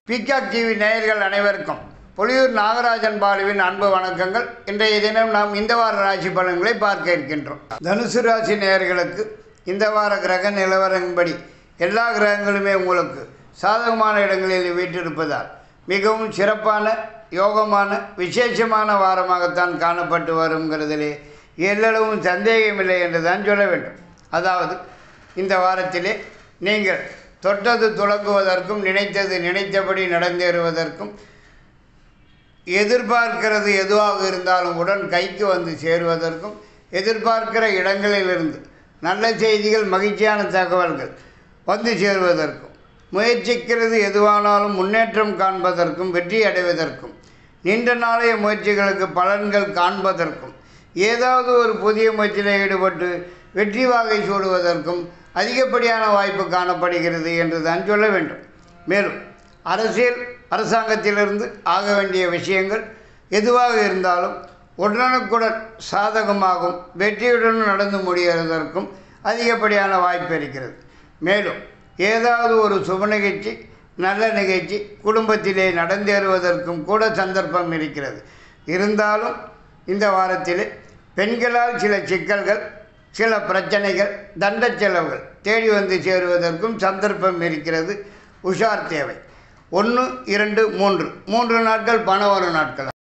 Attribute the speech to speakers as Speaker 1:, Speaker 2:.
Speaker 1: peacock TV நேயர்கள் அனைவருக்கும் பொலியூர் நாகராஜன் பாலுவின் அன்பு வணக்கங்கள் இன்றைய தினம் நாம் இந்த வார ராசி பலன்களை பார்க்க இருக்கின்றோம் தனுசு ராசி நேயர்களுக்கு இந்த வார கிரக நிலவரங்களின்படி எல்லா கிரகங்களுமே உங்களுக்கு சாதகமான இடங்களில் வீற்றிருப்பதால் மிகவும் சிறப்பான யோகமான விசேஷமான வாரமாகத்தான் காணப்பட்டு வருங்கிறதிலே எல்லளவும் சந்தேகமில்லை என்று தான் சொல்ல வேண்டும் அதாவது இந்த வாரத்திலே நீங்கள் தொட்டது துலங்குவதற்கும் நினைத்தது நினைத்தபடி நடந்தேறுவதற்கும் எதிர்பார்க்கிறது எதுவாக இருந்தாலும் உடன் கைக்கு வந்து சேருவதற்கும் எதிர்பார்க்கிற இடங்களிலிருந்து நல்ல செய்திகள் மகிழ்ச்சியான தகவல்கள் வந்து சேருவதற்கும் முயற்சிக்கிறது எதுவானாலும் முன்னேற்றம் காண்பதற்கும் வெற்றி அடைவதற்கும் நீண்ட நாளைய முயற்சிகளுக்கு பலன்கள் காண்பதற்கும் ஏதாவது ஒரு புதிய முயற்சியில் ஈடுபட்டு வெற்றி வாகை சூடுவதற்கும் அதிகப்படியான வாய்ப்பு காணப்படுகிறது என்று தான் சொல்ல வேண்டும் மேலும் அரசியல் அரசாங்கத்திலிருந்து ஆக வேண்டிய விஷயங்கள் எதுவாக இருந்தாலும் உடனுக்குடன் சாதகமாகும் வெற்றியுடன் நடந்து முடிகிறதற்கும் அதிகப்படியான வாய்ப்பு இருக்கிறது மேலும் ஏதாவது ஒரு சுப நிகழ்ச்சி நல்ல நிகழ்ச்சி குடும்பத்திலே நடந்தேறுவதற்கும் கூட சந்தர்ப்பம் இருக்கிறது இருந்தாலும் இந்த வாரத்திலே பெண்களால் சில சிக்கல்கள் சில பிரச்சனைகள் தண்ட செலவுகள் தேடி வந்து சேருவதற்கும் சந்தர்ப்பம் இருக்கிறது உஷார் தேவை ஒன்று இரண்டு மூன்று மூன்று நாட்கள் பண வரும் நாட்கள்